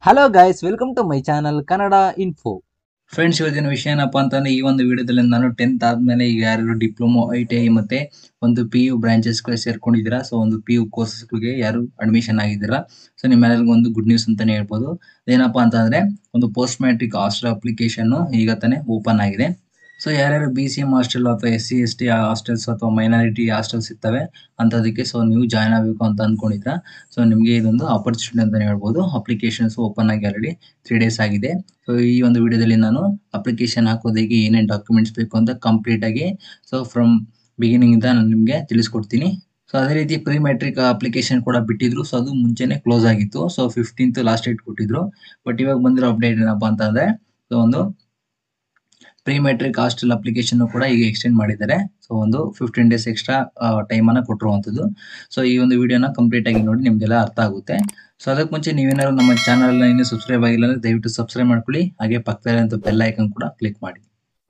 hello guys welcome to my channel Kannada info friends ಇವತ್ತಿನ ವಿಷಯ ಏನಪ್ಪಾ ಅಂತಂದ್ರೆ ಈ ಒಂದು ವಿಡಿಯೋದಲ್ಲಿ ನಾನು ಟೆಂತ್ ಆದ್ಮೇಲೆ ಈಗ ಯಾರು ಡಿಪ್ಲೊಮೊ ಐ ಟಿ ಐ ಮತ್ತೆ ಒಂದು ಪಿ ಯು ಬ್ರಾಂಚಸ್ಗೆ ಸೇರ್ಕೊಂಡಿದ್ದೀರಾ ಸೊ ಒಂದು ಪಿ ಯು ಕೋರ್ಸಸ್ಗಳಿಗೆ ಯಾರು ಅಡ್ಮಿಷನ್ ಆಗಿದ್ದೀರಾ ಸೊ ನಿಮ್ಮೆಲ್ಲರಿಗೂ ಒಂದು ಗುಡ್ ನ್ಯೂಸ್ ಅಂತಾನೆ ಹೇಳ್ಬೋದು ಏನಪ್ಪಾ ಅಂತಂದ್ರೆ ಒಂದು ಪೋಸ್ಟ್ ಮ್ಯಾಟ್ರಿಕ್ ಹಾಸ್ಟೆಲ್ ಅಪ್ಲಿಕೇಶನ್ ಈಗ ತಾನೇ ಓಪನ್ ಆಗಿದೆ ಸೊ ಯಾರ್ಯಾರು ಬಿ ಸಿ ಎಂ ಹಾಸ್ಟೆಲ್ ಅಥವಾ S C S T hostels ಅಥವಾ ಮೈನಾರಿಟಿ ಹಾಸ್ಟೆಲ್ಸ್ ಇರ್ತವೆ ಅಂಥದಕ್ಕೆ ಸೊ ನೀವು ಜಾಯ್ನ್ ಆಗಬೇಕು ಅಂತ ಅಂದ್ಕೊಂಡಿದ್ರ ಸೊ ನಿಮಗೆ ಇದೊಂದು ಆಪರ್ಚುನಿಟಿ ಅಂತಾನೆ ಹೇಳ್ಬೋದು ಅಪ್ಲಿಕೇಶನ್ಸ್ ಓಪನ್ ಆಗಿ ಆಲ್ರೆಡಿ ತ್ರೀ ಡೇಸ್ ಆಗಿದೆ ಸೊ ಈ ಒಂದು ವಿಡಿಯೋದಲ್ಲಿ ನಾನು ಅಪ್ಲಿಕೇಶನ್ ಹಾಕೋದಕ್ಕೆ ಏನೇನು ಡಾಕ್ಯುಮೆಂಟ್ಸ್ ಬೇಕು ಅಂತ ಕಂಪ್ಲೀಟ್ ಆಗಿ ಸೊ ಫ್ರಮ್ ಬಿಗಿನಿಂಗ್ ಇಂದ ನಾನು ನಿಮಗೆ ತಿಳಿಸ್ಕೊಡ್ತೀನಿ ಸೊ ಅದೇ ರೀತಿ ಪ್ರೀ ಮ್ಯಾಟ್ರಿಕ್ ಅಪ್ಲಿಕೇಶನ್ ಕೂಡ ಬಿಟ್ಟಿದ್ರು ಸೊ ಅದು ಮುಂಚೆನೆ ಕ್ಲೋಸ್ ಆಗಿತ್ತು ಸೊ ಫಿಫ್ಟೀನ್ತ್ ಲಾಸ್ಟ್ ಡೇಟ್ ಕೊಟ್ಟಿದ್ರು ಬಟ್ ಇವಾಗ ಬಂದಿರೋ ಅಪ್ಡೇಟ್ ಏನಪ್ಪಾ ಅಂತಂದ್ರೆ ಸೊ ಒಂದು ಪ್ರೀ ಮ್ಯಾಟ್ರಿಕ್ ಹಾಸ್ಟೆಲ್ ಅಪ್ಲಿಕೇಶನ್ ಕೂಡ ಈಗ ಎಕ್ಸ್ಟೆಂಡ್ ಮಾಡಿದ್ದಾರೆ ಸೊ ಒಂದು ಫಿಫ್ಟೀನ್ ಡೇಸ್ ಎಕ್ಸ್ಟ್ರಾ ಟೈಮ್ ಅನ್ನ ಕೊಟ್ಟಿರುವಂಥದ್ದು ಸೊ ಈ ಒಂದು ವಿಡಿಯೋನ ಕಂಪ್ಲೀಟ್ ಆಗಿ ನೋಡಿ ನಿಮ್ಗೆಲ್ಲ ಅರ್ಥ ಆಗುತ್ತೆ ಸೊ ಅದಕ್ಕೆ ಮುಂಚೆ ನೀವೇನಾದ್ರು ನಮ್ಮ ಚಾನಲ್ ಇನ್ನೂ ಸಬ್ಸ್ಕ್ರೈಬ್ ಆಗಿಲ್ಲ ಅಂದ್ರೆ ದಯವಿಟ್ಟು ಸಬ್ಸ್ಕ್ರೈಬ್ ಮಾಡ್ಕೊಳ್ಳಿ ಹಾಗೆ ಪಕ್ಕದಲ್ಲಿರುವಂಥ ಬೆಲ್ ಐಕನ್ ಕೂಡ ಕ್ಲಿಕ್ ಮಾಡಿ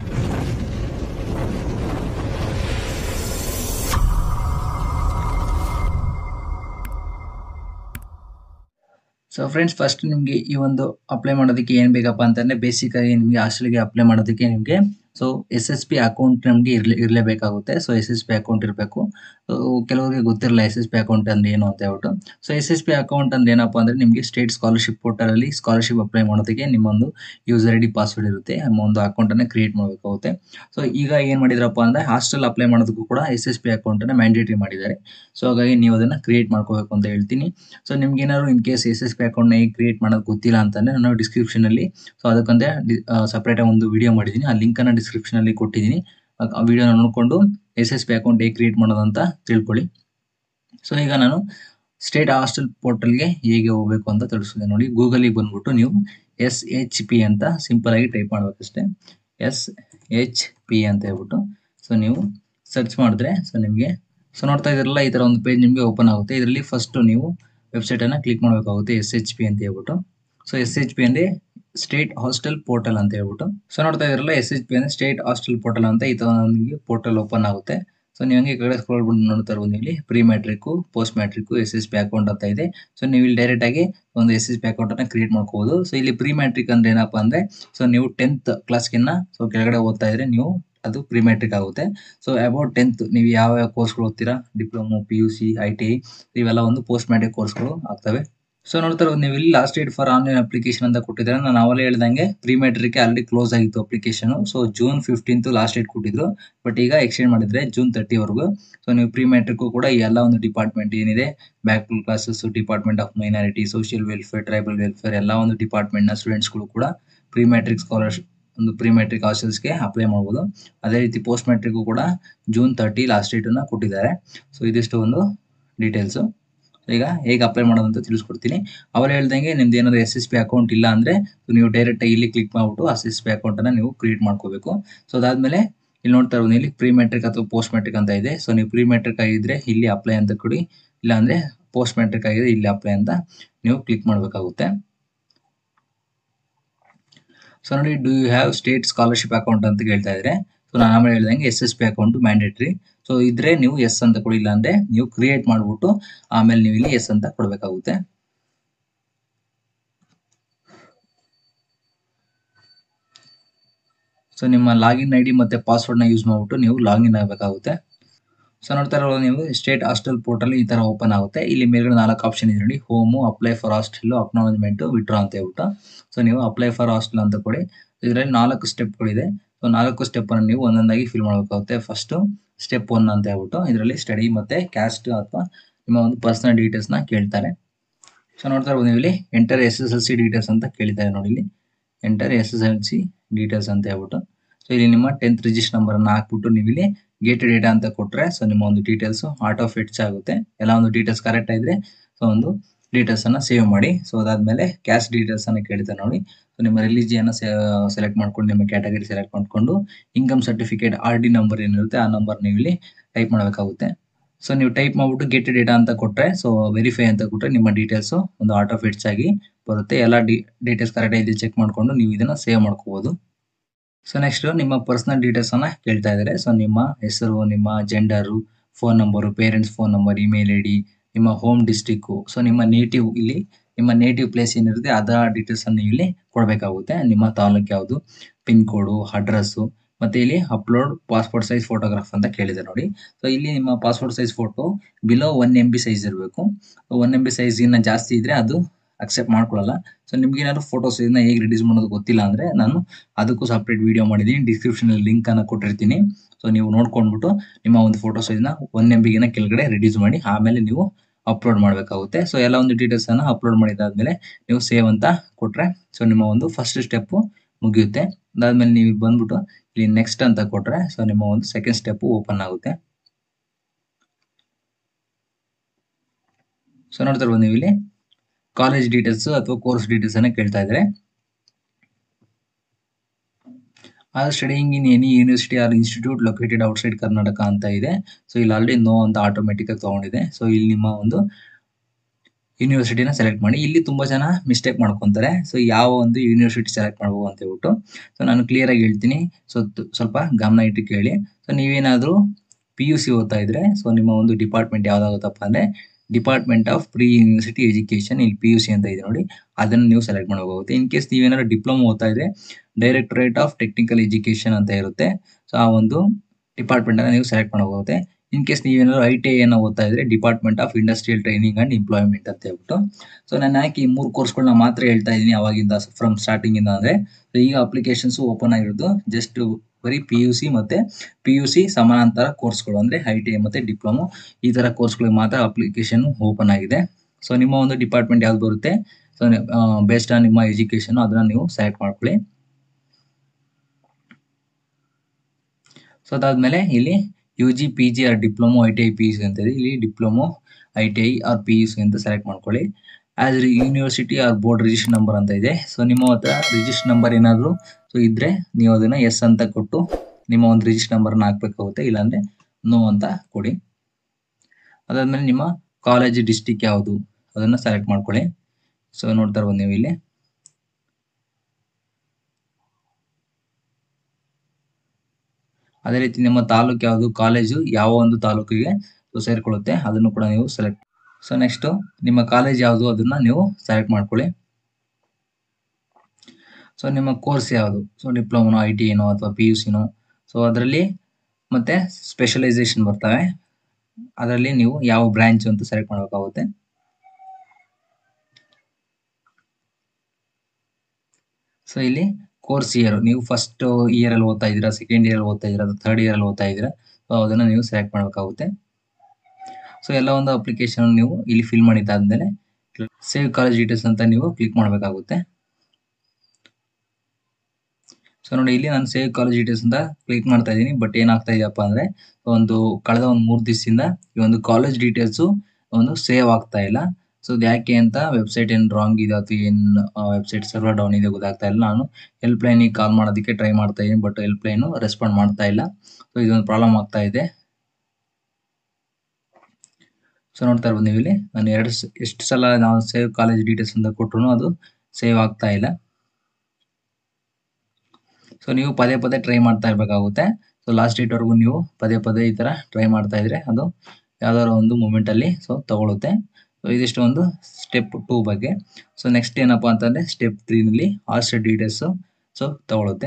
ಸೊ ಫ್ರೆಂಡ್ಸ್ ಫಸ್ಟ್ ನಿಮಗೆ ಈ ಒಂದು ಅಪ್ಲೈ ಮಾಡೋದಕ್ಕೆ ಏನು ಬೇಕಪ್ಪ ಅಂತಂದ್ರೆ ಬೇಸಿಕ್ ಆಗಿ ನಿಮಗೆ ಹಾಸ್ಟೆಲ್ಗೆ ಅಪ್ಲೈ ಮಾಡೋದಕ್ಕೆ ನಿಮಗೆ so S S P account ನಮಗೆ ಇರ್ಲೇ ಇರಲೇಬೇಕಾಗುತ್ತೆ so S S P account ಇರಬೇಕು ಕೆಲವರಿಗೆ ಗೊತ್ತಿರಲ್ಲ ಎಸ್ ಎಸ್ ಪಿ ಅಕೌಂಟ್ ಅಂದ್ರೆ ಏನು ಅಂತ ಹೇಳ್ಬಿಟ್ಟು so S S P account ಅಂದ್ರೆ ಏನಪ್ಪಾ ಅಂದ್ರೆ ನಿಮಗೆ ಸ್ಟೇಟ್ ಸ್ಕಾಲರ್ಶಿಪ್ ಪೋರ್ಟಲ್ ಅಲ್ಲಿ ಸ್ಕಾಲರ್ಶಿಪ್ ಅಪ್ಲೈ ಮಾಡೋದಕ್ಕೆ ನಿಮ್ಮೊಂದು ಯೂಸರ್ ಐ ಡಿ ಪಾಸ್ವರ್ಡ್ ಇರುತ್ತೆ ನಿಮ್ಮ ಒಂದು ಅಕೌಂಟ್ ಅನ್ನ ಕ್ರಿಯೇಟ್ ಮಾಡಬೇಕಾಗುತ್ತೆ ಸೊ ಈಗ ಏನ್ ಮಾಡಿದ್ರಪ್ಪ ಅಂದ್ರೆ ಹಾಸ್ಟೆಲ್ ಅಪ್ಲೈ ಮಾಡೋದಕ್ಕೂ ಕೂಡ ಎಸ್ ಎಸ್ ಪಿ ಅಕೌಂಟ್ ಅನ್ನ ಮ್ಯಾಂಡೇಟರಿ ಮಾಡಿದ್ದಾರೆ ಸೊ ಹಾಗಾಗಿ ನೀವು ಅದನ್ನ ಕ್ರಿಯೇಟ್ ಮಾಡ್ಕೋಬೇಕು ಅಂತ ಹೇಳ್ತೀನಿ ಸೊ ನಿಮ್ಗೆ ಏನಾದ್ರು in case S S P account ಹೇಗೆ ಕ್ರಿಯೇಟ್ ಮಾಡೋದು ಗೊತ್ತಿಲ್ಲ ಅಂತಂದ್ರೆ ನಾನು ಡಿಸ್ಕ್ರಿಪ್ಷನ್ ಅಲ್ಲಿ ಸೊ ಅದಕ್ಕಂತೆ ಸಪ್ರೇಟ್ ಒಂದು ವಿಡಿಯೋ ಮಾಡಿದ್ದೀನಿ ಆ ಲಿಂಕ್ ಅನ್ನ ಡಿಸ್ಕ್ರಿಪ್ಷನ್ ಅಲ್ಲಿ ಕೊಟ್ಟಿದ್ದೀನಿ ಆ ವಿಡಿಯೋನ ನೋಡ್ಕೊಂಡು ಎಸ್ ಎಸ್ ಪಿ ಅಕೌಂಟ್ ಹೇಗೆ ಕ್ರಿಯೇಟ್ ಮಾಡೋದು ಅಂತ ತಿಳ್ಕೊಳ್ಳಿ ಸೊ ಈಗ ನಾನು ಸ್ಟೇಟ್ ಹಾಸ್ಟೆಲ್ ಪೋರ್ಟಲ್ಗೆ ಹೇಗೆ ಹೋಗಬೇಕು ಅಂತ ತಿಳಿಸಿದೆ ನೋಡಿ ಗೂಗಲಿಗೆ ಬಂದ್ಬಿಟ್ಟು ನೀವು ಎಸ್ ಎಚ್ ಪಿ ಅಂತ ಸಿಂಪಲ್ ಆಗಿ ಟೈಪ್ ಮಾಡ್ಬೇಕಷ್ಟೇ ಎಸ್ ಎಚ್ ಪಿ ಅಂತ ಹೇಳ್ಬಿಟ್ಟು ಸೊ ನೀವು ಸರ್ಚ್ ಮಾಡಿದ್ರೆ ಸೊ ನಿಮಗೆ ಸೊ ನೋಡ್ತಾ ಇದ್ರಲ್ಲ ಈ ಥರ ಒಂದು ಪೇಜ್ ನಿಮಗೆ ಓಪನ್ ಆಗುತ್ತೆ ಇದರಲ್ಲಿ ಫಸ್ಟ್ ನೀವು ವೆಬ್ಸೈಟನ್ನು ಕ್ಲಿಕ್ ಮಾಡಬೇಕಾಗುತ್ತೆ ಎಸ್ ಎಚ್ ಪಿ ಅಂತ ಹೇಳ್ಬಿಟ್ಟು ಸೊ ಎಸ್ ಎಚ್ ಪಿ ಅಂದರೆ ಸ್ಟೇಟ್ ಹಾಸ್ಟೆಲ್ ಪೋರ್ಟಲ್ ಅಂತ ಹೇಳ್ಬಿಟ್ಟು ಸೊ ನೋಡ್ತಾ ಇದ್ರಲ್ಲ ಎಸ್ ಎಚ್ ಪಿ ಅಂದರೆ ಸ್ಟೇಟ್ ಹಾಸ್ಟೆಲ್ ಪೋರ್ಟಲ್ ಅಂತ ಈ ಥರ ನಿಮಗೆ ಪೋರ್ಟಲ್ ಓಪನ್ ಆಗುತ್ತೆ ಸೊ ನೀವು ಹಂಗೆ ಕಡೆ ಸ್ಕ್ರೋಲ್ ಬಂದು ನೋಡ್ತಾ ಇರ್ಬೋದು ಇಲ್ಲಿ pre matric post matric S S P account ಅಂತ ಇದೆ ಸೊ ನೀವು ಇಲ್ಲಿ ಡೈರೆಕ್ಟ್ ಆಗಿ ಒಂದು ಎಸ್ ಎಸ್ ಪಿ ಅಕೌಂಟ್ ಅನ್ನ ಕ್ರಿಯೇಟ್ ಮಾಡ್ಕೋಬಹುದು ಸೊ ಇಲ್ಲಿ ಪ್ರೀ ಮ್ಯಾಟ್ರಿಕ್ ಅಂದ್ರೆ ಏನಪ್ಪಾ ಅಂದ್ರೆ ಸೊ ನೀವು ಟೆಂತ್ ಕ್ಲಾಸ್ಗಿನ್ನ ಸೊ ಕೆಳಗಡೆ ಓದ್ತಾ ಇದ್ರೆ ನೀವು ಅದು ಪ್ರೀ ಮ್ಯಾಟ್ರಿಕ್ ಆಗುತ್ತೆ ಸೊ ಅಬೌಟ್ ಟೆಂತ್ ನೀವು ಯಾವ ಯಾವ ಕೋರ್ಸ್ಗಳು ಓದ್ತೀರಾ diploma P U C I T I ಇವೆಲ್ಲ ಒಂದು ಪೋಸ್ಟ್ ಮ್ಯಾಟ್ರಿಕ್ ಕೋರ್ಸ್ಗಳು ಆಗ್ತವೆ ಸೊ ನೋಡ್ತಾ ಇರೋದು ನೀವು ಇಲ್ಲಿ last date for online application ಅಂತ ಕೊಟ್ಟಿದ್ದಾರೆ ನಾನು ಅವಲೇ ಹೇಳ್ದಂಗೆ ಪ್ರೀ ಮ್ಯಾಟ್ರಿಕ್ ಆಲ್ರೆಡಿ ಕ್ಲೋಸ್ ಆಗಿತ್ತು application so June fifteenth last date ಕೊಟ್ಟಿದ್ರು ಬಟ್ ಈಗ ಎಕ್ಸ್ಟೆಂಡ್ ಮಾಡಿದ್ರೆ ಜೂನ್ ತರ್ಟಿವರೆಗೂ ಸೊ ನೀವು ಪ್ರೀ ಮ್ಯಾಟ್ರಿಕ್ ಕೂಡ ಈ ಎಲ್ಲ ಒಂದು ಡಿಪಾರ್ಟ್ಮೆಂಟ್ ಏನಿದೆ back classes department of minority social welfare tribal welfare ಎಲ್ಲ ಒಂದು ಡಿಪಾರ್ಟ್ಮೆಂಟ್ ನ ಸ್ಟೂಡೆಂಟ್ಸ್ಗಳು ಕೂಡ ಪ್ರೀ ಮ್ಯಾಟ್ರಿಕ್ ಸ್ಕಾಲರ್ಶಿಪ್ ಒಂದು ಪ್ರೀ ಮ್ಯಾಟ್ರಿಕ್ ಹಾಸ್ಟೆಲ್ಸ್ಗೆ ಅಪ್ಲೈ ಮಾಡ್ಬೋದು ಅದೇ ರೀತಿ ಪೋಸ್ಟ್ ಮ್ಯಾಟ್ರಿಕ್ ಕೂಡ ಜೂನ್ ತರ್ಟಿ ಲಾಸ್ಟ್ ಡೇಟ್ ಅನ್ನ ಕೊಟ್ಟಿದ್ದಾರೆ ಸೊ ಇದಿಷ್ಟು ಒಂದು ಡೀಟೇಲ್ಸ್ ಈಗ ಹೇಗೆ ಅಪ್ಲೈ ಮಾಡೋದು ಅಂತ ತಿಳಿಸ್ಕೊಡ್ತೀನಿ ಅವ್ರು ಹೇಳ್ದಂಗೆ ನಿಮ್ದು ಏನಾದ್ರು ಎಸ್ ಎಸ್ ಪಿ ಅಕೌಂಟ್ ಇಲ್ಲ ಅಂದ್ರೆ ನೀವು ಡೈರೆಕ್ಟ್ ಇಲ್ಲಿ ಕ್ಲಿಕ್ ಮಾಡ್ಬಿಟ್ಟು ಎಸ್ ಎಸ್ ಪಿ ಅಕೌಂಟ್ ಅನ್ನ ನೀವು ಕ್ರಿಯೇಟ್ ಮಾಡ್ಕೋಬೇಕು ಸೊ ಅದಾದ್ಮೇಲೆ ಇಲ್ಲಿ ನೋಡ್ತಾ ಇರೋದು ಇಲ್ಲಿ ಪ್ರೀ ಮ್ಯಾಟ್ರಿಕ್ ಅಥವಾ ಪೋಸ್ಟ್ ಮ್ಯಾಟ್ರಿಕ್ ಅಂತ ಇದೆ ಸೊ ನೀವು ಪ್ರೀ ಮ್ಯಾಟ್ರಿಕ್ ಆಗಿದ್ರೆ ಇಲ್ಲಿ ಅಪ್ಲೈ ಅಂತ ಕೊಡಿ ಇಲ್ಲ ಅಂದ್ರೆ ಪೋಸ್ಟ್ ಮ್ಯಾಟ್ರಿಕ್ ಆಗಿದೆ ಇಲ್ಲಿ ಅಪ್ಲೈ ಅಂತ ನೀವು ಕ್ಲಿಕ್ ಮಾಡಬೇಕಾಗುತ್ತೆ ಸೊ ನೋಡಿ do you have state scholarship account ಅಂತ ಕೇಳ್ತಾ ಇದ್ರೆ ಸೊ ನಾನು ಆಮೇಲೆ ಹೇಳ್ದಂಗೆ S S P account mandatory so ಇದ್ರೆ ನೀವು ಎಸ್ ಅಂತ ಕೊಡಿಲ್ಲ ಅಂದ್ರೆ ನೀವು ಕ್ರಿಯೇಟ್ ಮಾಡ್ಬಿಟ್ಟು ಆಮೇಲೆ ನೀವು ಇಲ್ಲಿ ಎಸ್ ಅಂತ ಕೊಡಬೇಕಾಗುತ್ತೆ ಸೊ ನಿಮ್ಮ ಲಾಗಿನ್ ಐ ಡಿ ಮತ್ತೆ ಪಾಸ್ವರ್ಡ್ ನ ಯೂಸ್ ಮಾಡ್ಬಿಟ್ಟು ನೀವು ಲಾಗಿನ್ ಆಗಬೇಕಾಗುತ್ತೆ ಸೊ ನೋಡ್ತಾ ಇರೋ ನೀವು ಸ್ಟೇಟ್ ಹಾಸ್ಟೆಲ್ ಪೋರ್ಟಲ್ ಈ ತರ ಓಪನ್ ಆಗುತ್ತೆ ಇಲ್ಲಿ ಮೇಲ್ಗಡೆ ನಾಲ್ಕು ಆಪ್ಷನ್ ಇದೆ ನೋಡಿ home apply for hostel acknowledgement withdraw ಅಂತ ಹೇಳ್ಬಿಟ್ಟು ಸೊ ನೀವು ಅಪ್ಲೈ ಫಾರ್ ಹಾಸ್ಟೆಲ್ ಅಂತ ಕೊಡಿ ಇದರಲ್ಲಿ ನಾಲ್ಕು ಸ್ಟೆಪ್ಗಳಿದೆ ಸೊ ನಾಲ್ಕು ಸ್ಟೆಪ್ ಅನ್ನು ನೀವು ಒಂದೊಂದಾಗಿ ಫಿಲ್ ಮಾಡಬೇಕಾಗುತ್ತೆ ಫಸ್ಟ್ ಸ್ಟೆಪ್ ಒನ್ ಅಂತ ಹೇಳ್ಬಿಟ್ಟು ಇದರಲ್ಲಿ ಸ್ಟಡಿ ಮತ್ತೆ ಕ್ಯಾಸ್ಟ್ ಅಥವಾ ನಿಮ್ಮ ಒಂದು ಪರ್ಸನಲ್ ಡೀಟೇಲ್ಸ್ ನ ಕೇಳ್ತಾರೆ ಸೊ ನೋಡ್ತಾ ಇರ್ಬೋದು ನೀವು ಇಲ್ಲಿ enter S S L C details ಅಂತ ಕೇಳಿದ್ದಾರೆ ನೋಡಿ ಇಲ್ಲಿ enter S S L C details ಅಂತ ಹೇಳ್ಬಿಟ್ಟು ಸೊ ಇಲ್ಲಿ ನಿಮ್ಮ ಟೆಂತ್ ರಿಜಿಸ್ಟರ್ ನಂಬರ್ ಅನ್ನ ಹಾಕ್ಬಿಟ್ಟು ನೀವು ಇಲ್ಲಿ ಗೇಟ್ ಡೇಟಾ ಅಂತ ಕೊಟ್ರೆ ಸೊ ನಿಮ್ಮ ಒಂದು ಡೀಟೇಲ್ಸ್ ಆರ್ಟ್ ಆಫ್ ಹೆಚ್ಚ ಆಗುತ್ತೆ ಎಲ್ಲ ಒಂದು ಡೀಟೇಲ್ಸ್ ಕರೆಕ್ಟ್ ಆಗಿದ್ರೆ ಸೊ ಒಂದು ಡೀಟೇಲ್ಸ್ ಅನ್ನ ಸೇವ್ ಮಾಡಿ ಸೊ ಅದಾದ್ಮೇಲೆ ಕ್ಯಾಸ್ಟ್ ಡೀಟೇಲ್ಸ್ ಅನ್ನ ಕೇಳ್ತಾರೆ ನೋಡಿ ಸೊ ನಿಮ್ಮ ರಿಲಿಜಿಯನ್ ಸೆಲೆಕ್ಟ್ ಮಾಡ್ಕೊಂಡು ನಿಮ್ಮ ಕ್ಯಾಟಗರಿ ಸೆಲೆಕ್ಟ್ ಮಾಡ್ಕೊಂಡು income certificate R D number ಏನಿರುತ್ತೆ ಆ ನಂಬರ್ ನೀವು ಇಲ್ಲಿ ಟೈಪ್ ಮಾಡಬೇಕಾಗುತ್ತೆ ಸೊ ನೀವು ಟೈಪ್ ಮಾಡ್ಬಿಟ್ಟು ಗೆಟ್ ಡೇಟಾ ಅಂತ ಕೊಟ್ರೆ ಸೊ ವೆರಿಫೈ ಅಂತ ಕೊಟ್ರೆ ನಿಮ್ಮ ಡೀಟೇಲ್ಸ್ ಒಂದು ಆರ್ಟ್ ಆಫ್ ಹೆಚ್ಚಾಗಿ ಆಗಿ ಬರುತ್ತೆ ಎಲ್ಲ ಡೀಟೇಲ್ಸ್ ಕರೆಕ್ಟ್ ಇದೆ ಚೆಕ್ ಮಾಡ್ಕೊಂಡು ನೀವು ಇದನ್ನ ಸೇವ್ ಮಾಡ್ಕೋಬಹುದು ಸೊ ನೆಕ್ಸ್ಟ್ ನಿಮ್ಮ ಪರ್ಸನಲ್ ಡೀಟೇಲ್ಸ್ ಅನ್ನ ಕೇಳ್ತಾ ಇದ್ದಾರೆ ಸೊ ನಿಮ್ಮ ಹೆಸರು ನಿಮ್ಮ gender phone number parents phone number email I D ನಿಮ್ಮ ಹೋಮ್ ಡಿಸ್ಟಿಕ್ಕು ಸೊ ನಿಮ್ಮ ನೇಟಿವ್ ಇಲ್ಲಿ ನಿಮ್ಮ ನೇಟಿವ್ ಪ್ಲೇಸ್ ಏನಿರುತ್ತೆ ಅದರ ಡೀಟೇಲ್ಸ್ ಅನ್ನು ಇಲ್ಲಿ ಕೊಡಬೇಕಾಗುತ್ತೆ ನಿಮ್ಮ ತಾಲೂಕು ಯಾವುದು ಪಿನ್ ಕೋಡು ಅಡ್ರೆಸ್ಸು ಮತ್ತೆ ಇಲ್ಲಿ ಅಪ್ಲೋಡ್ ಪಾಸ್ಪೋರ್ಟ್ ಸೈಜ್ ಫೋಟೋಗ್ರಾಫ್ ಅಂತ ಕೇಳಿದೆ ನೋಡಿ ಸೊ ಇಲ್ಲಿ ನಿಮ್ಮ passport size photo below one M B size ಇರಬೇಕು ಒನ್ ಎಂ ಬಿ ಸೈಜ್ ಇನ್ನ ಜಾಸ್ತಿ ಇದ್ರೆ ಅದು ಅಕ್ಸೆಪ್ಟ್ ಮಾಡ್ಕೊಳ್ಳಲ್ಲ ಸೊ ನಿಮ್ಗೆ ಏನಾದ್ರು ಫೋಟೋಸ್ ಇದನ್ನ ಹೇಗೆ ರಿಲೀಸ್ ಮಾಡೋದು ಗೊತ್ತಿಲ್ಲ ಅಂದ್ರೆ ನಾನು ಅದಕ್ಕೂ ಸಪ್ರೇಟ್ ವಿಡಿಯೋ ಮಾಡಿದ್ದೀನಿ ಡಿಸ್ಕ್ರಿಪ್ಷನ್ ಲಿಂಕ್ ಅನ್ನ ಕೊಟ್ಟಿರ್ತೀನಿ ಸೊ ನೀವು ನೋಡ್ಕೊಂಡ್ಬಿಟ್ಟು ನಿಮ್ಮ ಒಂದು ಫೋಟೋ ಸೈಜ್ನ ಒನ್ ಎಂ ಬಿಗಿನ ಕೆಳಗಡೆ ರಿಡ್ಯೂಸ್ ಮಾಡಿ ಆಮೇಲೆ ನೀವು ಅಪ್ಲೋಡ್ ಮಾಡಬೇಕಾಗುತ್ತೆ ಸೊ ಎಲ್ಲ ಒಂದು ಡೀಟೇಲ್ಸ್ ಅನ್ನ ಅಪ್ಲೋಡ್ ಮಾಡಿದಾದ್ಮೇಲೆ ನೀವು ಸೇವ್ ಅಂತ ಕೊಟ್ರೆ ಸೊ ನಿಮ್ಮ ಒಂದು ಫಸ್ಟ್ ಸ್ಟೆಪ್ ಮುಗಿಯುತ್ತೆ ಅದಾದ್ಮೇಲೆ ನೀವು ಬಂದ್ಬಿಟ್ಟು ಇಲ್ಲಿ ನೆಕ್ಸ್ಟ್ ಅಂತ ಕೊಟ್ರೆ ಸೊ ನಿಮ್ಮ ಒಂದು ಸೆಕೆಂಡ್ ಸ್ಟೆಪ್ ಓಪನ್ ಆಗುತ್ತೆ ಸೊ ನೋಡ್ತಾ ಇರ್ಬೋದು ನೀವು ಇಲ್ಲಿ ಕಾಲೇಜ್ ಡೀಟೇಲ್ಸ್ ಅಥವಾ ಕೋರ್ಸ್ ಡೀಟೇಲ್ಸ್ ಅನ್ನ ಕೇಳ್ತಾ ಇದ್ದಾರೆ are studying in any university or institute located outside Karnataka ಅಂತ ಇದೆ ಸೊ ಇಲ್ಲಿ ಆಲ್ರೆಡಿ ನೋ ಅಂತ ಆಟೋಮೆಟಿಕ್ ಆಗಿ ತಗೊಂಡಿದೆ ಸೊ ಇಲ್ಲಿ ನಿಮ್ಮ ಒಂದು ಯೂನಿವರ್ಸಿಟಿನ ಸೆಲೆಕ್ಟ್ ಮಾಡಿ ಇಲ್ಲಿ ತುಂಬಾ ಜನ ಮಿಸ್ಟೇಕ್ ಮಾಡ್ಕೊಂತಾರೆ ಸೊ ಯಾವ ಒಂದು ಯೂನಿವರ್ಸಿಟಿ ಸೆಲೆಕ್ಟ್ ಮಾಡ್ಬೋದು ಅಂತ ಹೇಳ್ಬಿಟ್ಟು ಸೊ ನಾನು ಕ್ಲಿಯರ್ ಆಗಿ ಹೇಳ್ತೀನಿ ಸೊ ಸ್ವಲ್ಪ ಗಮನ ಇಟ್ಟು ಕೇಳಿ ಸೊ ನೀವೇನಾದ್ರೂ ಪಿ ಯು ಸಿ ಓದ್ತಾ ಇದ್ರೆ ಸೊ ನಿಮ್ಮ ಒಂದು ಡಿಪಾರ್ಟ್ಮೆಂಟ್ ಯಾವ್ದಾಗುತ್ತಪ್ಪ ಅಂದ್ರೆ department of pre university education ಇಲ್ಲಿ ಪಿ ಯು ಸಿ ಅಂತ ಇದೆ ನೋಡಿ ಅದನ್ನು ನೀವು ಸೆಲೆಕ್ಟ್ ಮಾಡಬೇಕಾಗುತ್ತೆ ಇನ್ ಕೇಸ್ ನೀವೇನಾದ್ರು ಡಿಪ್ಲೊಮಾ ಓದ್ತಾ ಇದ್ರೆ ಡೈರೆಕ್ಟರೇಟ್ ಆಫ್ ಟೆಕ್ನಿಕಲ್ ಎಜುಕೇಶನ್ ಅಂತ ಇರುತ್ತೆ ಸೊ ಆ ಒಂದು ಡಿಪಾರ್ಟ್ಮೆಂಟ್ ಅನ್ನ ನೀವು ಸೆಲೆಕ್ಟ್ ಮಾಡಬಹುದು ಇನ್ ಕೇಸ್ ನೀವೇನಾದ್ರು ಐ ಟಿ ಐ ಅನ್ನ ಓದ್ತಾ ಇದ್ರೆ department of industrial training and employment ಅಂತ ಹೇಳ್ಬಿಟ್ಟು ಸೊ ನಾನು ಯಾಕೆ ಈ ಮೂರು ಕೋರ್ಸ್ಗಳನ್ನ ಮಾತ್ರ ಹೇಳ್ತಾ ಇದ್ದೀನಿ ಅವಾಗಿಂದ ಫ್ರಮ್ ಸ್ಟಾರ್ಟಿಂಗ್ ಇಂದ ಅಂದ್ರೆ so ಈಗ ಅಪ್ಲಿಕೇಶನ್ಸ್ ಓಪನ್ ಆಗಿರೋದು ಜಸ್ಟ್ ಬರೀ ಪಿ ಯು ಸಿ ಮತ್ತೆ ಪಿ ಯು ಸಿ ಸಮಾನಾಂತರ ಕೋರ್ಸ್ಗಳು ಅಂದ್ರೆ ಐ ಟಿ ಐ ಮತ್ತೆ ಡಿಪ್ಲೊಮೊ ಈ ತರ ಕೋರ್ಸ್ಗಳಿಗೆ ಮಾತ್ರ ಅಪ್ಲಿಕೇಶನ್ ಓಪನ್ ಆಗಿದೆ ಸೊ ನಿಮ್ಮ ಒಂದು ಡಿಪಾರ್ಟ್ಮೆಂಟ್ ಯಾವ್ದು ಬರುತ್ತೆ ಸೊ ಬೇಸ್ಡ್ ಆನ್ ನಿಮ್ಮ ಎಜುಕೇಶನ್ ಅದನ್ನ ನೀವು ಸೆಲೆಕ್ಟ್ ಮಾಡ್ಕೊಳ್ಳಿ ಸೊ ಅದಾದ್ಮೇಲೆ ಇಲ್ಲಿ U G P G or diploma I T I P U C ಅಂತ ಇದೆ ಇಲ್ಲಿ diploma I T I or P U C ಅಂತ ಸೆಲೆಕ್ಟ್ ಮಾಡ್ಕೊಳ್ಳಿ as university or board register number ಅಂತ ಇದೆ ಸೊ ನಿಮ್ಮ ಹತ್ರ ರಿಜಿಸ್ಟರ್ ನಂಬರ್ ಏನಾದರೂ ಸೊ ಇದ್ರೆ ನೀವು ಅದನ್ನ ಎಸ್ ಅಂತ ಕೊಟ್ಟು ನಿಮ್ಮ ಒಂದು ರಿಜಿಸ್ಟರ್ ನಂಬರ್ನ ಹಾಕ್ಬೇಕಾಗುತ್ತೆ ಇಲ್ಲಾಂದ್ರೆ ನೋ ಅಂತ ಕೊಡಿ ಅದಾದ್ಮೇಲೆ ನಿಮ್ಮ ಕಾಲೇಜ್ ಡಿಸ್ಟಿಕ್ ಯಾವುದು ಅದನ್ನ ಸೆಲೆಕ್ಟ್ ಮಾಡ್ಕೊಳ್ಳಿ ಸೊ ನೋಡ್ತಾ ಇರ್ಬೋದು ನೀವು ಇಲ್ಲಿ ಅದೇ ರೀತಿ ನಿಮ್ಮ ತಾಲೂಕು ಯಾವುದು ಕಾಲೇಜು ಯಾವ ಒಂದು ತಾಲೂಕಿಗೆ ಸೇರಿಕೊಳ್ಳುತ್ತೆ ಅದನ್ನು ಕೂಡ ನೀವು ಸೆಲೆಕ್ಟ್ ಸೊ ನೆಕ್ಸ್ಟ್ ನಿಮ್ಮ ಕಾಲೇಜ್ ಯಾವುದು ಅದನ್ನ ನೀವು ಸೆಲೆಕ್ಟ್ ಮಾಡ್ಕೊಳ್ಳಿ ಸೊ ನಿಮ್ಮ ಕೋರ್ಸ್ ಯಾವುದು ಸೊ ಡಿಪ್ಲೊಮೊನೋ ಐ ಟಿ ಏನೋ ಅಥವಾ ಪಿ ಯು ಸಿನೋ ಸೊ ಅದರಲ್ಲಿ ಮತ್ತೆ ಸ್ಪೆಷಲೈಸೇಷನ್ ಬರ್ತವೆ ಅದರಲ್ಲಿ ನೀವು ಯಾವ ಬ್ರಾಂಚ್ ಅಂತ ಸೆಲೆಕ್ಟ್ ಮಾಡಬೇಕಾಗುತ್ತೆ ಸೊ ಇಲ್ಲಿ ಕೋರ್ಸ್ ಇಯರ್ ನೀವು ಫಸ್ಟ್ ಇಯರ್ ಅಲ್ಲಿ ಓದ್ತಾ ಇದ್ದೀರಾ ಸೆಕೆಂಡ್ ಇಯರ್ ಓದ್ತಾ ಇದ್ದೀರಾ ಥರ್ಡ್ ಇಯರ್ ಅಲ್ಲಿ ಓದ್ತಾ ಇದ್ದೀರಾ ಸೊ ಅದನ್ನ ನೀವು ಸೆಲೆಕ್ಟ್ ಮಾಡಬೇಕಾಗುತ್ತೆ ಸೊ ಎಲ್ಲ ಒಂದು ಅಪ್ಲಿಕೇಶನ್ ನೀವು ಇಲ್ಲಿ ಫಿಲ್ ಮಾಡಿದ್ದಾದ್ಮೇಲೆ ಸೇವ್ ಕಾಲೇಜ್ ಡೀಟೇಲ್ಸ್ ಅಂತ ನೀವು ಕ್ಲಿಕ್ ಮಾಡಬೇಕಾಗುತ್ತೆ ಸೊ ನೋಡಿ ಇಲ್ಲಿ ನಾನು ಸೇವ್ ಕಾಲೇಜ್ ಡೀಟೇಲ್ಸ್ ಅಂತ ಕ್ಲಿಕ್ ಮಾಡ್ತಾ ಇದ್ದೀನಿ ಬಟ್ ಏನಾಗ್ತಾ ಇದೆಯಪ್ಪ ಅಂದ್ರೆ ಒಂದು ಕಳೆದ ಒಂದು ಮೂರು ದಿವಸದಿಂದ ಈ ಒಂದು ಕಾಲೇಜ್ ಡೀಟೇಲ್ಸ್ ಒಂದು ಸೇವ್ ಆಗ್ತಾ ಇಲ್ಲ ಸೊ ಅದು ಯಾಕೆ ಅಂತ ವೆಬ್ಸೈಟ್ ಏನು ರಾಂಗ್ ಇದೆ ಅಥವಾ ಏನು ವೆಬ್ಸೈಟ್ ಸರ್ವರ್ ಡೌನ್ ಇದೆ ಗೊತ್ತಾಗ್ತಾ ಇಲ್ಲ ನಾನು ಹೆಲ್ಪ್ ಲೈನಿಗೆ ಕಾಲ್ ಮಾಡೋದಕ್ಕೆ ಟ್ರೈ ಮಾಡ್ತಾ ಇದ್ದೀನಿ ಬಟ್ ಹೆಲ್ಪ್ ಲೈನು ರೆಸ್ಪಾಂಡ್ ಮಾಡ್ತಾ ಇಲ್ಲ ಸೊ ಇದೊಂದು ಪ್ರಾಬ್ಲಮ್ ಆಗ್ತಾ ಇದೆ ಸೊ ನೋಡ್ತಾ ಇರ್ಬೋದು ನೀವು ಇಲ್ಲಿ ನಾನು ಎರಡು ಎಷ್ಟು ಸಲ ನಾವು ಸೇವ್ ಕಾಲೇಜ್ ಡೀಟೇಲ್ಸ್ ಅಂತ ಕೊಟ್ಟರು ಅದು ಸೇವ್ ಆಗ್ತಾ ಇಲ್ಲ ಸೊ ನೀವು ಪದೇ ಪದೇ ಟ್ರೈ ಮಾಡ್ತಾ ಇರಬೇಕಾಗುತ್ತೆ ಸೊ ಲಾಸ್ಟ್ ಡೇಟ್ವರೆಗೂ ನೀವು ಪದೇ ಪದೇ ಈ ಥರ ಟ್ರೈ ಮಾಡ್ತಾ ಇದ್ರೆ ಅದು ಯಾವ್ದಾದ್ರು ಒಂದು ಮೂಮೆಂಟಲ್ಲಿ ಸೊ ತಗೊಳುತ್ತೆ ಸೊ ಇದಿಷ್ಟು ಒಂದು ಸ್ಟೆಪ್ ಟೂ ಬಗ್ಗೆ ಸೊ ನೆಕ್ಸ್ಟ್ ಏನಪ್ಪಾ ಅಂತಂದ್ರೆ ಸ್ಟೆಪ್ ತ್ರೀನಲ್ಲಿ ಆಸ್ಟ್ ಡೀಟೇಲ್ಸ್ ಸೊ ತಗೊಳುತ್ತೆ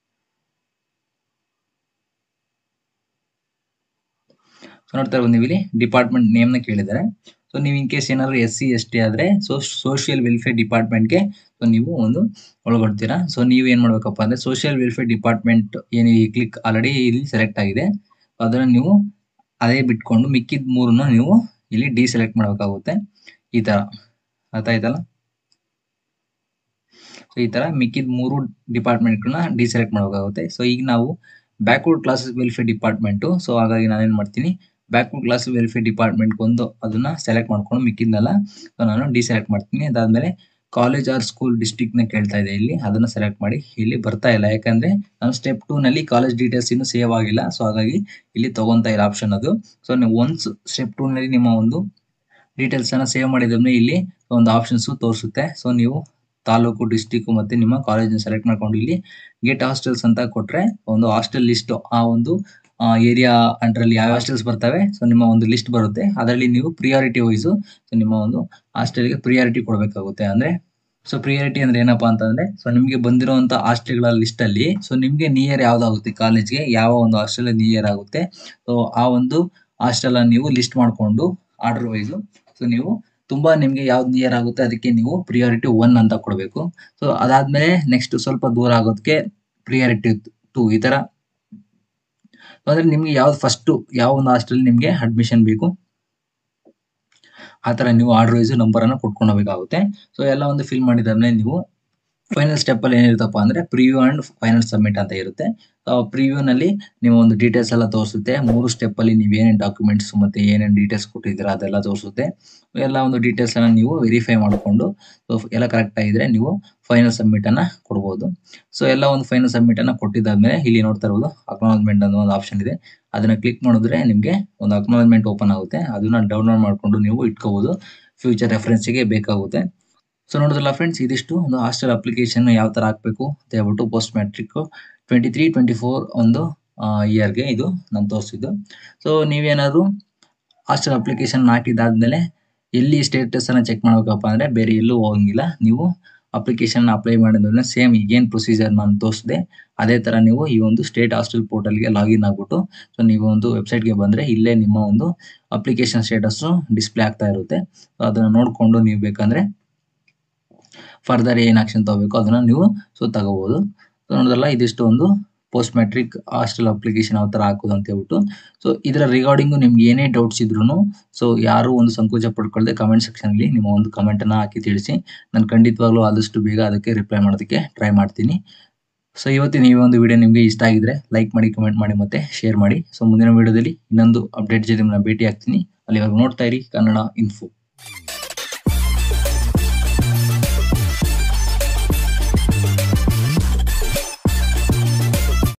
ಸೊ ನೋಡ್ತಾ ಇರ್ಬೋದು ನೀವು ಇಲ್ಲಿ ಡಿಪಾರ್ಟ್ಮೆಂಟ್ ನೇಮ್ನ ಕೇಳಿದ್ದಾರೆ ಸೊ ನೀವು ಇನ್ ಕೇಸ್ ಏನಾದ್ರು ಎಸ್ ಸಿ ಎಸ್ ಟಿ ಆದರೆ ಸೊ ಸೋಷಿಯಲ್ ವೆಲ್ಫೇರ್ ಡಿಪಾರ್ಟ್ಮೆಂಟ್ಗೆ ಸೊ ನೀವು ಒಂದು ಒಳಗೊಡ್ತೀರಾ ಸೊ ನೀವು ಏನು ಮಾಡ್ಬೇಕಪ್ಪ ಅಂದರೆ ಸೋಷಿಯಲ್ ವೆಲ್ಫೇರ್ ಡಿಪಾರ್ಟ್ಮೆಂಟ್ ಏನು ಈ ಕ್ಲಿಕ್ ಆಲ್ರೆಡಿ ಇಲ್ಲಿ ಸೆಲೆಕ್ಟ್ ಆಗಿದೆ ಅದನ್ನು ನೀವು ಅದೇ ಬಿಟ್ಕೊಂಡು ಮಿಕ್ಕಿದ ಮೂರನ್ನು ನೀವು ಇಲ್ಲಿ ಡಿ ಸೆಲೆಕ್ಟ್ ಮಾಡಬೇಕಾಗುತ್ತೆ ಈ ಥರ ಅರ್ಥ ಆಯ್ತಲ್ಲ ಸೊ ಈ ಥರ ಮಿಕ್ಕಿದ ಮೂರು ಡಿಪಾರ್ಟ್ಮೆಂಟ್ಗಳನ್ನ ಡಿ ಸೆಲೆಕ್ಟ್ ಮಾಡಬೇಕಾಗುತ್ತೆ ಸೊ ಈಗ ನಾವು backward classes welfare department so ಹಾಗಾಗಿ ನಾನೇನು ಮಾಡ್ತೀನಿ ಬ್ಯಾಕ್ವರ್ಡ್ ಕ್ಲಾಸ್ ವೆಲ್ಫೇರ್ ಡಿಪಾರ್ಟ್ಮೆಂಟ್ ಒಂದು ಅದನ್ನ ಸೆಲೆಕ್ಟ್ ಮಾಡ್ಕೊಂಡು ಮಿಕ್ಕಿದ್ನಲ್ಲ ಸೊ ನಾನು ಡಿ ಸೆಲೆಕ್ಟ್ ಮಾಡ್ತೀನಿ ಅದಾದ್ಮೇಲೆ ಕಾಲೇಜ್ ಆರ್ ಸ್ಕೂಲ್ ಡಿಸ್ಟ್ರಿಕ್ಟ್ ನ ಕೇಳ್ತಾ ಇದೆ ಇಲ್ಲಿ ಅದನ್ನ ಸೆಲೆಕ್ಟ್ ಮಾಡಿ ಇಲ್ಲಿ ಬರ್ತಾ ಇಲ್ಲ ಯಾಕಂದ್ರೆ ನಾನು ಸ್ಟೆಪ್ ಟೂ ನಲ್ಲಿ ಕಾಲೇಜ್ ಡೀಟೇಲ್ಸ್ ಇನ್ನು ಸೇವ್ ಆಗಿಲ್ಲ ಸೊ ಹಾಗಾಗಿ ಇಲ್ಲಿ ತಗೊಂತಾ ಇಲ್ಲ ಆಪ್ಷನ್ ಅದು ಸೊ ನೀವು ಒನ್ಸ್ ಸ್ಟೆಪ್ ಟೂ ನಲ್ಲಿ ನಿಮ್ಮ ಒಂದು ಡೀಟೇಲ್ಸ್ ಅನ್ನ ಸೇವ್ ಮಾಡಿದ್ರೆ ಇಲ್ಲಿ ಒಂದು ಆಪ್ಷನ್ಸ್ ತೋರಿಸುತ್ತೆ ಸೊ ನೀವು ತಾಲೂಕು ಡಿಸ್ಟಿಕ್ ಮತ್ತೆ ನಿಮ್ಮ ಕಾಲೇಜ್ ಸೆಲೆಕ್ಟ್ ಮಾಡ್ಕೊಂಡು ಇಲ್ಲಿ ಗೆಟ್ ಹಾಸ್ಟೆಲ್ಸ್ ಅಂತ ಕೊಟ್ರೆ ಒಂದು ಹಾಸ್ಟೆಲ್ ಲಿಸ್ಟ್ ಆ ಒಂದು ಏರಿಯಾ ಅಂಡರಲ್ಲಿ ಯಾವ ಹಾಸ್ಟೆಲ್ಸ್ ಬರ್ತವೆ ಸೊ ನಿಮ್ಮ ಒಂದು ಲಿಸ್ಟ್ ಬರುತ್ತೆ ಅದರಲ್ಲಿ ನೀವು ಪ್ರಿಯಾರಿಟಿ ವೈಸು ಸೊ ನಿಮ್ಮ ಒಂದು ಹಾಸ್ಟೆಲ್ಗೆ ಪ್ರಿಯಾರಿಟಿ ಕೊಡಬೇಕಾಗುತ್ತೆ ಅಂದರೆ ಸೊ ಪ್ರಿಯಾರಿಟಿ ಅಂದ್ರೆ ಏನಪ್ಪಾ ಅಂತಂದ್ರೆ ಸೊ ನಿಮಗೆ ಬಂದಿರುವಂತ ಹಾಸ್ಟೆಲ್ಗಳ ಲಿಸ್ಟ್ ಅಲ್ಲಿ ಸೊ ನಿಮ್ಗೆ ನಿಯರ್ ಯಾವ್ದಾಗುತ್ತೆ ಕಾಲೇಜ್ಗೆ ಯಾವ ಒಂದು ಹಾಸ್ಟೆಲ್ ನಿಯರ್ ಆಗುತ್ತೆ ಸೊ ಆ ಒಂದು ಹಾಸ್ಟೆಲ್ ಅನ್ನು ನೀವು ಲಿಸ್ಟ್ ಮಾಡ್ಕೊಂಡು ಆರ್ಡರ್ ವೈಸ್ ಸೊ ನೀವು ತುಂಬಾ ನಿಮ್ಗೆ ಯಾವ್ದು ನಿಯರ್ ಆಗುತ್ತೆ ಅದಕ್ಕೆ ನೀವು ಪ್ರಿಯಾರಿಟಿ ಒನ್ ಅಂತ ಕೊಡಬೇಕು ಸೊ ಅದಾದ್ಮೇಲೆ ನೆಕ್ಸ್ಟ್ ಸ್ವಲ್ಪ ದೂರ ಆಗೋದಕ್ಕೆ ಪ್ರಿಯಾರಿಟಿ ಟು ಈ ತರ ಅಂದ್ರೆ ನಿಮ್ಗೆ ಯಾವ್ದು ಫಸ್ಟ್ ಯಾವ ಒಂದು ಹಾಸ್ಟೆಲ್ ನಿಮ್ಗೆ ಅಡ್ಮಿಷನ್ ಬೇಕು ಆ ತರ ನೀವು ಆರ್ಡರ್ ವೈಸ್ ನಂಬರ್ ಅನ್ನು ಕೊಟ್ಕೊಂಡು ಹೋಗಬೇಕಾಗುತ್ತೆ ಸೊ ಎಲ್ಲ ಒಂದು ಫಿಲ್ ಮಾಡಿದಾದ್ಮೇಲೆ ನೀವು ಫೈನಲ್ ಸ್ಟೆಪ್ ಅಲ್ಲಿ ಏನಿರುತ್ತಪ್ಪ ಅಂದ್ರೆ ಪ್ರಿವ್ಯೂ ಅಂಡ್ ಫೈನಲ್ ಸಬ್ಮಿಟ್ ಅಂತ ಇರುತ್ತೆ ಪ್ರಿವ್ಯೂ ನಲ್ಲಿ ನೀವು ಒಂದು ಡೀಟೇಲ್ಸ್ ಎಲ್ಲ ತೋರಿಸುತ್ತೆ ಮೂರು ಸ್ಟೆಪ್ ಅಲ್ಲಿ ನೀವು ಏನೇನು ಡಾಕ್ಯುಮೆಂಟ್ಸ್ ಮತ್ತೆ ಏನೇನು ಡೀಟೇಲ್ಸ್ ಕೊಟ್ಟಿದ್ದೀರಾ ಅದೆಲ್ಲ ತೋರಿಸುತ್ತೆ ಎಲ್ಲ ಒಂದು ಡೀಟೇಲ್ಸ್ ಅನ್ನ ನೀವು ವೆರಿಫೈ ಮಾಡಿಕೊಂಡು ಎಲ್ಲ ಕರೆಕ್ಟ್ ಆಗಿದ್ರೆ ನೀವು ಫೈನಲ್ ಸಬ್ಮಿಟ್ ಅನ್ನ ಕೊಡ್ಬೋದು ಸೊ ಎಲ್ಲ ಒಂದು ಫೈನಲ್ ಸಬ್ಮಿಟ್ ಅನ್ನ ಕೊಟ್ಟಿದ್ದಾದ್ಮೇಲೆ ಇಲ್ಲಿ ನೋಡ್ತಾ ಇರ್ಬೋದು ಅಕ್ನಾಲಜ್ಮೆಂಟ್ ಅನ್ನೋ ಒಂದು ಆಪ್ಷನ್ ಇದೆ ಅದನ್ನ ಕ್ಲಿಕ್ ಮಾಡಿದ್ರೆ ನಿಮಗೆ ಒಂದು ಅಕ್ನಾಲಜ್ಮೆಂಟ್ ಓಪನ್ ಆಗುತ್ತೆ ಅದನ್ನ ಡೌನ್ಲೋಡ್ ಮಾಡ್ಕೊಂಡು ನೀವು ಇಟ್ಕೋಬಹುದು ಫ್ಯೂಚರ್ ರೆಫರೆನ್ಸ್ಗೆ ಬೇಕಾಗುತ್ತೆ ಸೊ ನೋಡಿದ್ರಲ್ಲ ಫ್ರೆಂಡ್ಸ್ ಇದಿಷ್ಟು ಒಂದು ಹಾಸ್ಟೆಲ್ ಅಪ್ಲಿಕೇಶನ್ ಯಾವ ತರ ಹಾಕ್ಬೇಕು ಅಂತ ಹೇಳ್ಬಿಟ್ಟು post matric twenty three twenty four ಒಂದು ಇಯರ್ಗೆ ಇದು ನಾನು ತೋರಿಸಿದ್ದು ಸೊ ನೀವೇನಾದ್ರು ಹಾಸ್ಟೆಲ್ ಅಪ್ಲಿಕೇಶನ್ ಹಾಕಿದಾದ್ಮೇಲೆ ಎಲ್ಲಿ ಸ್ಟೇಟಸ್ ಅನ್ನ ಚೆಕ್ ಮಾಡ್ಬೇಕಪ್ಪ ಅಂದ್ರೆ ಬೇರೆ ಎಲ್ಲೂ ಹೋಗಂಗಿಲ್ಲ ನೀವು ಅಪ್ಲಿಕೇಶನ್ ಅಪ್ಲೈ ಮಾಡಿದ್ಮೇಲೆ ಸೇಮ್ ಈಗೇನು ಪ್ರೊಸೀಜರ್ ನಾನು ತೋರಿಸಿದೆ ಅದೇ ತರ ನೀವು ಈ ಒಂದು ಸ್ಟೇಟ್ ಹಾಸ್ಟೆಲ್ ಪೋರ್ಟಲ್ಗೆ ಲಾಗಿನ್ ಆಗ್ಬಿಟ್ಟು ಸೊ ನೀವು ಒಂದು ವೆಬ್ಸೈಟ್ಗೆ ಬಂದ್ರೆ ಇಲ್ಲೇ ನಿಮ್ಮ ಒಂದು ಅಪ್ಲಿಕೇಶನ್ ಸ್ಟೇಟಸ್ ಡಿಸ್ಪ್ಲೇ ಆಗ್ತಾ ಇರುತ್ತೆ ಸೊ ಅದನ್ನ ನೋಡ್ಕೊಂಡು ನೀವು ಬೇಕಂದ್ರೆ ಫರ್ದರ್ ಏನ್ ಆಕ್ಷನ್ ತಗೋಬೇಕು ಅದನ್ನ ನೀವು ಸೊ ತಗೋಬಹುದು ಸೊ ನೋಡಿದ್ರಲ್ಲ ಇದಿಷ್ಟು ಒಂದು ಪೋಸ್ಟ್ ಮ್ಯಾಟ್ರಿಕ್ ಹಾಸ್ಟೆಲ್ ಅಪ್ಲಿಕೇಶನ್ ಯಾವ ತರ ಹಾಕೋದು ಅಂತ ಹೇಳ್ಬಿಟ್ಟು ಸೊ ಇದರ ರಿಗಾರ್ಡಿಂಗು ನಿಮ್ಗೆ ಏನೇ ಡೌಟ್ಸ್ ಇದ್ರು ಸೊ ಯಾರು ಒಂದು ಸಂಕೋಚ ಪಡ್ಕೊಳ್ಳದೆ ಕಮೆಂಟ್ ಸೆಕ್ಷನ್ ಅಲ್ಲಿ ನಿಮ್ಮ ಒಂದು ಕಮೆಂಟ್ ಅನ್ನ ಹಾಕಿ ತಿಳಿಸಿ ನಾನು ಖಂಡಿತವಾಗ್ಲೂ ಆದಷ್ಟು ಬೇಗ ಅದಕ್ಕೆ ರಿಪ್ಲೈ ಮಾಡೋದಕ್ಕೆ ಟ್ರೈ ಮಾಡ್ತೀನಿ ಸೊ ಇವತ್ತಿನ ಈ ಒಂದು ವಿಡಿಯೋ ನಿಮಗೆ ಇಷ್ಟ ಆಗಿದ್ರೆ ಲೈಕ್ ಮಾಡಿ ಕಮೆಂಟ್ ಮಾಡಿ ಮತ್ತೆ ಶೇರ್ ಮಾಡಿ ಸೊ ಮುಂದಿನ ವಿಡಿಯೋದಲ್ಲಿ ಇನ್ನೊಂದು ಅಪ್ಡೇಟ್ ಜೊತೆ ನಿಮ್ಮನ್ನ ಭೇಟಿ ಆಗ್ತೀನಿ ಅಲ್ಲಿವರೆಗೂ ನೋಡ್ತಾ ಇರಿ ಕನ್ನಡ ಇನ್ಫೋ